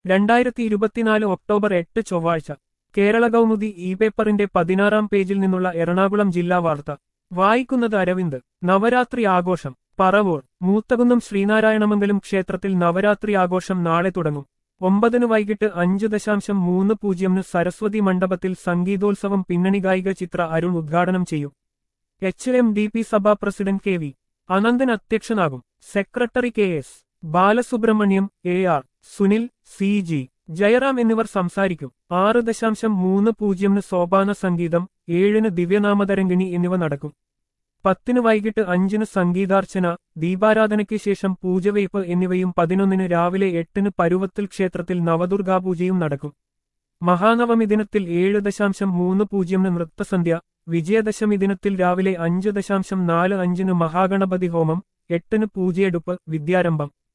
രണ്ടായിരത്തി ഇരുപത്തിനാല് ഒക്ടോബർ എട്ട് ചൊവ്വാഴ്ച കേരള കൗമുദി ഇ പേപ്പറിന്റെ പതിനാറാം പേജിൽ നിന്നുള്ള എറണാകുളം ജില്ലാ വാർത്ത വായിക്കുന്നത് അരവിന്ദ് നവരാത്രി ആഘോഷം പറവൂർ മൂത്തകുന്നം ശ്രീനാരായണമംഗലം ക്ഷേത്രത്തിൽ നവരാത്രി ആഘോഷം നാളെ തുടങ്ങും ഒമ്പതിന് വൈകിട്ട് അഞ്ച് ദശാംശം മൂന്ന് പൂജ്യമിന് സരസ്വതി മണ്ഡപത്തിൽ സംഗീതോത്സവം പിന്നണി ഗായിക ചിത്ര അരുൺ ഉദ്ഘാടനം ചെയ്യും H M D P Sabha president K V Ananthan അധ്യക്ഷനാകും secretary K S Balasubramaniam A R Sunil C G Jayaram എന്നിവർ സംസാരിക്കും ആറ് ദശാംശം മൂന്ന് പൂജ്യമിന് സോപാന സംഗീതം ഏഴിന് ദിവ്യനാമതരംഗിണി എന്നിവ നടക്കും പത്തിന് വൈകിട്ട് അഞ്ചിന് സംഗീതാർച്ചന ദീപാരാധനയ്ക്ക് ശേഷം പൂജവയ്പ് എന്നിവയും പതിനൊന്നിന് രാവിലെ എട്ടിന് പരുവത്തിൽ ക്ഷേത്രത്തിൽ നവദുർഗാപൂജയും നടക്കും മഹാനവമി ദിനത്തിൽ ഏഴ് ദശാംശം മൂന്ന് പൂജ്യമിന് നൃത്തസന്ധ്യ വിജയദശമി ദിനത്തിൽ രാവിലെ അഞ്ച് ദശാംശം നാല് അഞ്ചിന് മഹാഗണപതി ഹോമം എട്ടിന് പൂജയെടുപ്പ് വിദ്യാരംഭം